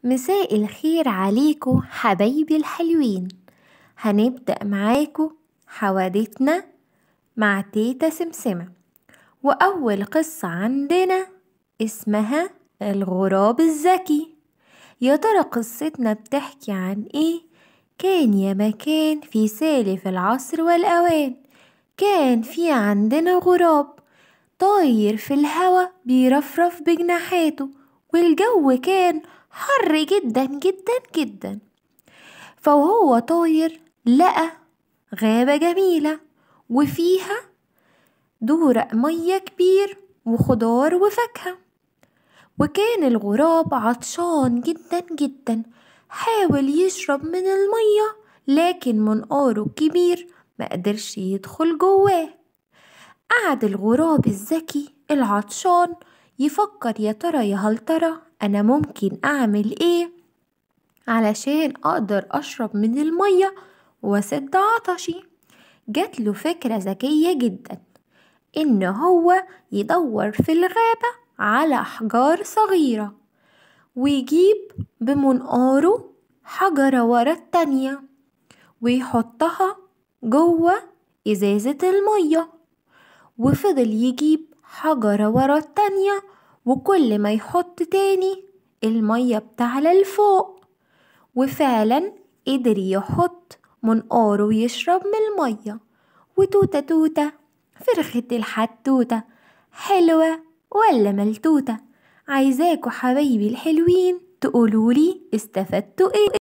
مساء الخير عليكم حبايبي الحلوين هنبدأ معاكم حوادثنا مع تيتا سمسمة وأول قصة عندنا اسمها الغراب الذكي يا ترى قصتنا بتحكي عن ايه كان يا مكان في سالف العصر والأوان كان في عندنا غراب طاير في الهوا بيرفرف بجناحاته والجو كان حر جدا جدا جدا فوهو طاير لقى غابة جميلة وفيها دورق مية كبير وخضار وفاكهة وكان الغراب عطشان جدا جدا حاول يشرب من المية لكن منقاره الكبير مقدرش يدخل جواه قعد الغراب الذكي العطشان يفكر يا ترى يا هل ترى انا ممكن اعمل ايه علشان اقدر اشرب من المية واسد عطشي جاتله فكرة ذكية جدا ان هو يدور في الغابة على احجار صغيرة ويجيب بمنقاره حجرة ورا التانية ويحطها جوه ازازة المية وفضل يجيب حجرة ورا التانية وكل ما يحط تاني المية بتعلى لفوق وفعلا قدر يحط منقاره ويشرب من المية وتوتة توتة فرخة الحتوتة حلوة ولا ملتوتة عايزاكوا حبايبي الحلوين تقولولي استفدتوا ايه